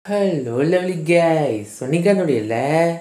hello lovely guys சொன்னிக்கானுடையல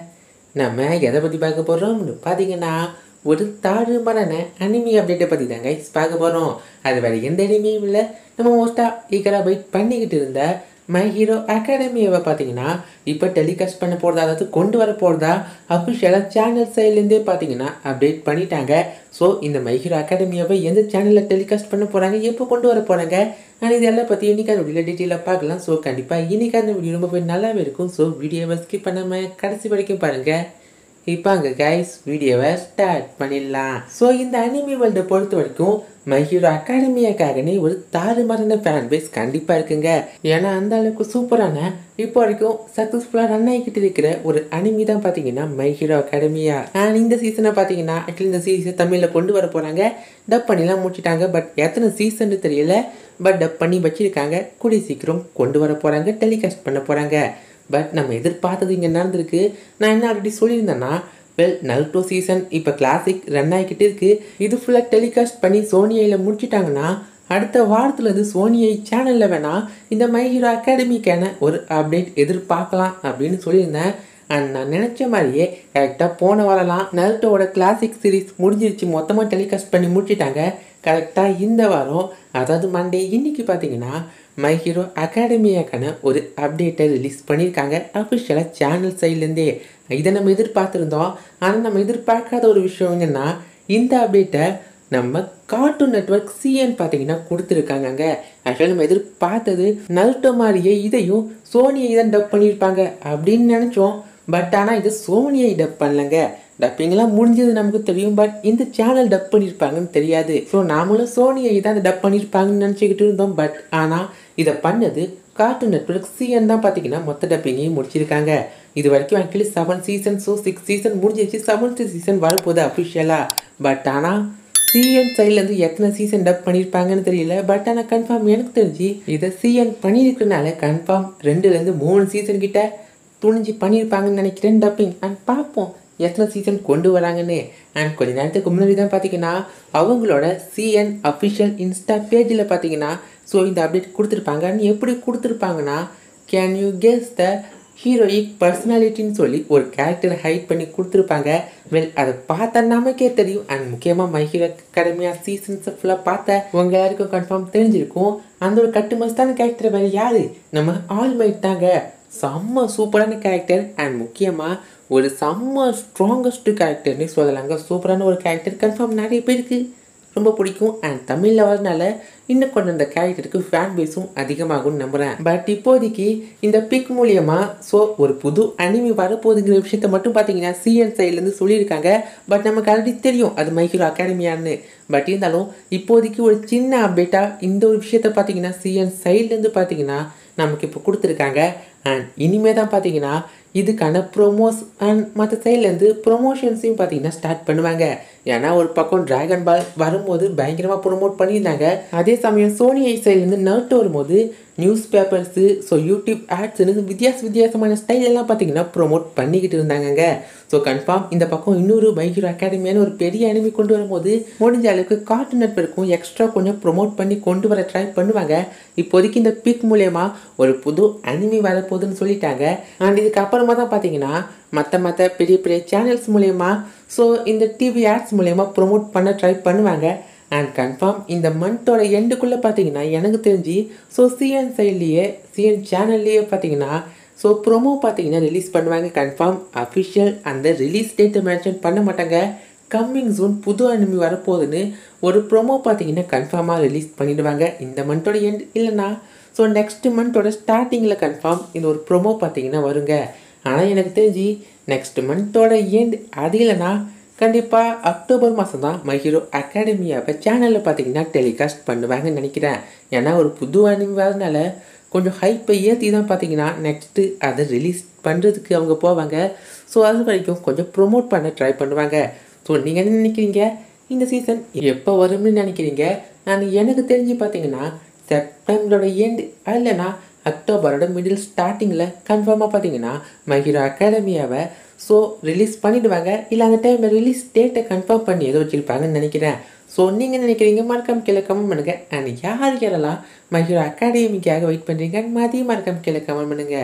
நம்ம எதை பற்றி பார்க்க போகிறோம்னு பார்த்தீங்கன்னா ஒரு தாறுமாறான அனிமி அப்டேட்டை பற்றி தான் கைஸ் பார்க்க போகிறோம் அது வேறு எந்த அனிமியும் இல்லை நம்ம மோஸ்ட்டாக ஈக்கராக வெயிட் பண்ணிக்கிட்டு இருந்த மை ஹீரோ அகாடமியை பார்த்தீங்கன்னா இப்போ டெலிகாஸ்ட் பண்ண போகிறதா அதாவது கொண்டு வர போகிறதா அஃபிஷியலாக சேனல் சைட்லேருந்தே பார்த்தீங்கன்னா அப்டேட் பண்ணிட்டாங்க ஸோ இந்த மை ஹீரோ அகாடமியாவை எந்த சேனலில் டெலிகாஸ்ட் பண்ண போகிறாங்க எப்போ கொண்டு வர போகிறாங்க நான் இதெல்லாம் பற்றி இன்னைக்கு அந்த வீடியோவில் டீட்டெயிலாக பார்க்கலாம் ஸோ கண்டிப்பாக இன்னைக்கு அந்த வீடியோ ரொம்பவே நல்லாவே இருக்கும் ஸோ வீடியோவை ஸ்கிப் பண்ணாமல் கடைசி வரைக்கும் பாருங்கள் இப்போ அங்கே கைஸ் வீடியோவை ஸ்டார்ட் பண்ணிடலாம் ஸோ இந்த அனிமி வேர்ல்டை பொறுத்த வரைக்கும் மை ஹீரோ அகாடமியாக்காகனே ஒரு தாறுமாறான ஃபேன் பேஸ் கண்டிப்பாக இருக்குங்க ஏன்னா அந்த அளவுக்கு சூப்பரான இப்போ வரைக்கும் சக்ஸஸ்ஃபுல்லாக ரன் ஆகிக்கிட்டு இருக்கிற ஒரு அனிமி தான் பார்த்தீங்கன்னா மை ஹீரோ அகாடமியா அண்ட் இந்த சீசனை பார்த்தீங்கன்னா ஆக்சுவலி இந்த சீசன் தமிழில் கொண்டு வர போகிறாங்க டப் பண்ணிலாம் முடிச்சிட்டாங்க பட் எத்தனை சீசன் தெரியல பட் டப் பண்ணி வச்சிருக்காங்க கூடிய சீக்கிரம் கொண்டு வர போகிறாங்க டெலிகாஸ்ட் பண்ண போகிறாங்க பட் நம்ம எதிர்பார்த்தது இங்கே நடந்திருக்கு நான் என்ன ஆல்ரெடி சொல்லியிருந்தேன்னா வெல் நல்டோ சீசன் இப்போ கிளாசிக் ரன் ஆகிக்கிட்டு இருக்கு இது ஃபுல்லாக டெலிகாஸ்ட் பண்ணி சோனியையில் முடிச்சிட்டாங்கன்னா அடுத்த வாரத்துலேருந்து சோனியை சேனலில் வேணால் இந்த மை ஹீரோ அகாடமிக்கான ஒரு அப்டேட் எதிர்பார்க்கலாம் அப்படின்னு சொல்லியிருந்தேன் அண்ட் நான் நினச்ச மாதிரியே கரெக்டாக போன வாரலாம் நல்ட்டோட கிளாசிக் சீரிஸ் முடிஞ்சிருச்சு மொத்தமாக டெலிகாஸ்ட் பண்ணி முடிச்சிட்டாங்க கரெக்டாக இந்த வாரம் அதாவது மண்டே இன்னைக்கு பார்த்தீங்கன்னா மை ஹீரோ அகாடமியாக்கான ஒரு அப்டேட்டை ரிலீஸ் பண்ணியிருக்காங்க அஃபிஷியலாக சேனல் சைட்லேருந்தே இதை நம்ம எதிர்பார்த்துருந்தோம் ஆனால் நம்ம எதிர்பார்க்காத ஒரு விஷயம் என்னென்னா இந்த அப்டேட்டை நம்ம கார்ட்டூன் நெட்ஒர்க் சிஎன் பார்த்தீங்கன்னா கொடுத்துருக்காங்கங்க ஆக்சுவலாக நம்ம எதிர்பார்த்தது நல்ட்டோ மாதிரியே இதையும் சோனியை தான் டப் பண்ணியிருப்பாங்க அப்படின்னு நினச்சோம் பட் ஆனால் இது சோனியை டப் பண்ணலங்க டப்பிங்லாம் முடிஞ்சது நமக்கு தெரியும் பட் இந்த சேனல் டப் பண்ணியிருப்பாங்கன்னு தெரியாது ஸோ நாமளும் சோனியை தான் அதை டப் பண்ணியிருப்பாங்கன்னு நினச்சிக்கிட்டு இருந்தோம் பட் ஆனால் இதை பண்ணது கார்ட்டூன் நெட்ஒர்க் சிஎன் தான் பார்த்தீங்கன்னா மொத்த டப்பிங்கையும் முடிச்சிருக்காங்க இது வரைக்கும் actually seven season so six season முடிஞ்சிச்சு செவன்த் சீசன் வரப்போகுது அஃபிஷியலாக பட் ஆனால் சிஎன் சைட்லேருந்து எத்தனை சீசன் டப் பண்ணியிருப்பாங்கன்னு தெரியல பட் ஆனால் கன்ஃபார்ம் எனக்கு தெரிஞ்சு இதை சிஎன் பண்ணியிருக்கனால கன்ஃபார்ம் ரெண்டுலேருந்து மூணு சீசன் கிட்ட துணிஞ்சு பண்ணியிருப்பாங்கன்னு நினைக்கிறேன் டப்பிங் அண்ட் பார்ப்போம் எத்தனை சீசன் கொண்டு வராங்கன்னு அண்ட் கொஞ்ச நேரத்துக்கு முன்னாடி தான் பார்த்தீங்கன்னா அவங்களோட சிஎன் அஃபிஷியல் இன்ஸ்டா பேஜில் பார்த்தீங்கன்னா ஸோ இந்த அப்டேட் கொடுத்துருப்பாங்க அண்ட் எப்படி கொடுத்துருப்பாங்கன்னா can you guess the heroic பர்சனாலிட்டின்னு சொல்லி ஒரு கேரக்டரை ஹைட் பண்ணி கொடுத்துருப்பாங்க வெல் அதை பார்த்தா நமக்கே தெரியும் அண்ட் முக்கியமாக மை ஹீரோ அகாடமியா சீசன்ஸை ஃபுல்லாக பார்த்த உங்க எல்லாருக்கும் கன்ஃபார்ம் தெரிஞ்சிருக்கும் அந்த ஒரு கட்டுமஸ்தான கேரக்டர் வேறு யார் நம்ம ஆல் மைட் தாங்க செம்ம சூப்பரான கேரக்டர் அண்ட் முக்கியமாக ஒரு செம்ம ஸ்ட்ராங்கஸ்ட் கேரக்டர்னு சொல்லலாங்க சூப்பரான ஒரு கேரக்டர் கன்ஃபார்ம் நிறைய பேருக்கு ரொம்ப பிடிக்கும் அண்ட் தமிழில் வரனால இன்னும் கொஞ்சம் இந்த கேரக்டருக்கு ஃபேன் பேஸும் அதிகமாகும்னு நம்புகிறேன் பட் இப்போதைக்கு இந்த பிக் மூலியமாக ஸோ ஒரு புது அனிமி வரப்போகுதுங்கிற விஷயத்த மட்டும் பார்த்தீங்கன்னா சிஎன் சைட்லேருந்து சொல்லியிருக்காங்க பட் நமக்கு ஆல்ரெடி தெரியும் அது மைஹீரோ அகாடமியான்னு பட் இருந்தாலும் இப்போதைக்கு ஒரு சின்ன அப்டேட்டாக இந்த ஒரு விஷயத்த பார்த்தீங்கன்னா சிஎன் சைட்லேருந்து பார்த்தீங்கன்னா நமக்கு இப்போ கொடுத்துருக்காங்க அண்ட் இனிமே தான் பார்த்தீங்கன்னா இதுக்கான ப்ரொமோஸ் அண்ட் மற்ற சைட்லேருந்து ப்ரொமோஷன்ஸையும் பார்த்தீங்கன்னா ஸ்டார்ட் பண்ணுவாங்க ஏன்னா ஒரு பக்கம் டிராகன் பால் வரும்போது பயங்கரமாக ப்ரொமோட் பண்ணியிருந்தாங்க அதே சமயம் சோனி ஐ சைட்லேருந்து நர்ட் வரும்போது நியூஸ் பேப்பர்ஸு ஸோ யூடியூப் ஆட்ஸ்னு வித்தியாச வித்தியாசமான ஸ்டைல் எல்லாம் பார்த்தீங்கன்னா ப்ரொமோட் பண்ணிக்கிட்டு இருந்தாங்கங்க ஸோ கன்ஃபார்ம் இந்த பக்கம் இன்னொரு பைஹீரோ அகாடமியான ஒரு பெரிய அனிமி கொண்டு வரும்போது முடிஞ்ச அளவுக்கு கார்ட்டூன் நெட்வொர்க்கும் எக்ஸ்ட்ரா கொஞ்சம் ப்ரொமோட் பண்ணி கொண்டு வர ட்ரை பண்ணுவாங்க இப்போதைக்கு இந்த பிக் மூலயமா ஒரு புது அனிமி வரப்போகுதுன்னு சொல்லிட்டாங்க அண்ட் இதுக்கப்புறமா தான் பார்த்தீங்கன்னா மற்ற மற்ற பெரிய பெரிய சேனல்ஸ் மூலயமா ஸோ இந்த டிவி ஆட்ஸ் மூலயமா ப்ரொமோட் பண்ண ட்ரை பண்ணுவாங்க அண்ட் கன்ஃபார்ம் இந்த மந்த்தோட எண்டுக்குள்ளே பார்த்தீங்கன்னா எனக்கு தெரிஞ்சு ஸோ சிஎன் சைட்லேயே சிஎன் சேனல்லையே பார்த்தீங்கன்னா ஸோ ப்ரொமோ பார்த்தீங்கன்னா ரிலீஸ் பண்ணுவாங்க கன்ஃபார்ம் அஃபிஷியல் அந்த ரிலீஸ் டேட்டை மென்ஷன் பண்ண மாட்டாங்க கம்மிங் ஜூன் புது அனிமி வரப்போகுதுன்னு ஒரு ப்ரொமோ பார்த்தீங்கன்னா கன்ஃபார்மாக ரிலீஸ் பண்ணிடுவாங்க இந்த மந்தோட எண்ட் இல்லைனா ஸோ நெக்ஸ்ட் மந்தோட ஸ்டார்டிங்கில் கன்ஃபார்ம் இந்த ஒரு ப்ரொமோ பார்த்தீங்கன்னா வருங்க ஆனால் எனக்கு தெரிஞ்சு நெக்ஸ்ட் மந்தோட எண்ட் அது இல்லைனா கண்டிப்பாக அக்டோபர் மாதம் தான் மை ஹீரோ அகாடமியாவை சேனலில் பார்த்தீங்கன்னா டெலிகாஸ்ட் பண்ணுவாங்கன்னு நினைக்கிறேன் ஏன்னா ஒரு புது அனிமி வரதுனால கொஞ்சம் ஹைப்பை ஏற்றி தான் பார்த்தீங்கன்னா நெக்ஸ்ட்டு அதை ரிலீஸ் பண்ணுறதுக்கு அவங்க போவாங்க ஸோ அது வரைக்கும் கொஞ்சம் ப்ரொமோட் பண்ண ட்ரை பண்ணுவாங்க ஸோ நீங்கள் என்ன நினைக்கிறீங்க இந்த சீசன் எப்போ வரும்னு நினைக்கிறீங்க நான் எனக்கு தெரிஞ்சு பார்த்தீங்கன்னா செப்டம்பரோட எண்டு இல்லைன்னா அக்டோபரோட மிடில் ஸ்டார்டிங்கில் கன்ஃபார்மாக பார்த்தீங்கன்னா மஹிரா அகாடமியாவை ஸோ ரிலீஸ் பண்ணிடுவாங்க இல்லை அந்த டைமில் ரிலீஸ் டேட்டை கன்ஃபார்ம் பண்ணி ஏதோ வச்சுருப்பாங்கன்னு நினைக்கிறேன் ஸோ நீங்கள் நினைக்கிறீங்க மறக்காம கீழே கமெண்ட் பண்ணுங்கள் அண்ட் யார் யாரெல்லாம் மஹிரா அகாடமிக்காக வெயிட் பண்ணுறீங்க மதியம் மறக்காம கீழே கமெண்ட் பண்ணுங்கள்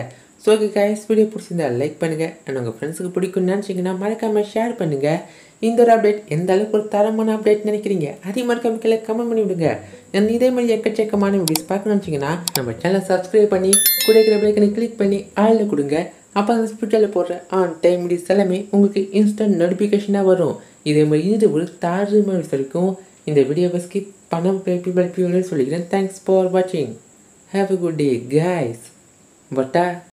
ஸோ ஓகே கைஸ் வீடியோ பிடிச்சிருந்தா லைக் பண்ணுங்கள் அண்ட் உங்கள் ஃப்ரெண்ட்ஸுக்கு பிடிக்கும்னு நினச்சிங்கன்னா மறக்காமல் ஷேர் பண்ணுங்கள் இந்த ஒரு அப்டேட் எந்த அளவுக்கு ஒரு தரமான அப்டேட் நினைக்கிறீங்க அதே மறக்காம கீழே கமெண்ட் பண்ணி விடுங்க and இதே மாதிரி எக்கச்சக்கமான வீடியோஸ் பார்க்கணும்னு நினச்சிங்கன்னா நம்ம சேனலை சப்ஸ்கிரைப் பண்ணி கூட இருக்கிற பிள்ளைக்கனை கிளிக் பண்ணி ஆளில் கொடுங்க அப்போ அந்த ஸ்பிரிட்டில் போடுற ஆன் டைம் வீடியோஸ் எல்லாமே உங்களுக்கு இன்ஸ்டன்ட் நோட்டிஃபிகேஷனாக வரும் இதே மாதிரி இது ஒரு தாறு மாதிரி வரைக்கும் இந்த வீடியோவை ஸ்கிப் பணம் பேப்பி பல்பி சொல்லிக்கிறேன் தேங்க்ஸ் ஃபார் வாட்சிங் have a good day guys patta